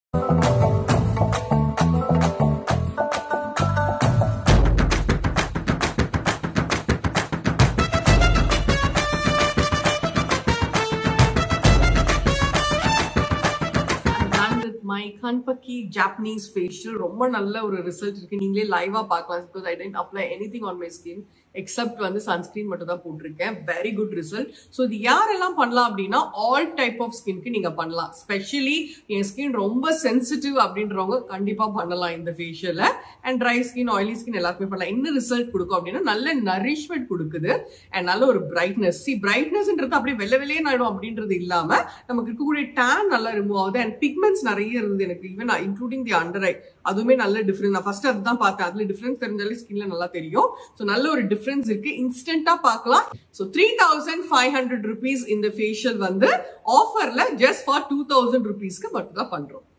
my கன்பக்கி Japanese facial ரொம்ப நல்ல ஒரு ரிசல்ட் இருக்கு நீங்களே லைவா பார்க்கலாம் because I tend apply anything on my skin except வந்து சன்ஸ்கிரீன் மட்டும் தான் போட்டிருக்கேன் வெரி குட் ரிசல்ட் ஸோ இது யாரெல்லாம் பண்ணலாம் அப்படின்னா ஆல் டைப் ஆஃப் ஸ்கின்க்கு நீங்க பண்ணலாம் ஸ்பெஷலி என் ஸ்கின் ரொம்ப சென்சிட்டிவ் அப்படின்றவங்க கண்டிப்பா பண்ணலாம் இந்த ஃபேஷியலை and dry skin oily skin எல்லாருக்குமே பண்ணலாம் என்ன ரிசல்ட் கொடுக்கும் அப்படின்னா நல்ல நரிஷ்மெண்ட் கொடுக்குது அண்ட் நல்ல ஒரு பிரைட்னஸ் சி பிரைட்னஸ்ன்றது அப்படியே வெள்ளை வெள்ளையே ஆயிடும் அப்படின்றது இல்லாம நமக்கு இருக்கக்கூடிய டேன் நல்லா ரிமூவ் ஆகுது அண்ட் பிக்மெண்ட்ஸ் நிறைய இருந்தது எனக்கு even including the under eye அதுவுமே நல்ல டிஃபரன்ஸ் நான் ஃபர்ஸ்ட் அதுதான் பார்த்தேன் அதுல டிஃபரன்ஸ் தெரிஞ்சாலே ஸ்கின்ல நல்லா தெரியும் ஸோ நல்ல ஒரு டிஃபரன்ஸ் இருக்கு இன்ஸ்டன்டா பார்க்கலாம் so three thousand five hundred rupees இந்த ஃபேஷியல் வந்து ஆஃபர்ல ஜஸ்ட் ஃபார் டூ தௌசண்ட் ருபீஸ்க்கு மட்டும் தான் பண்றோம்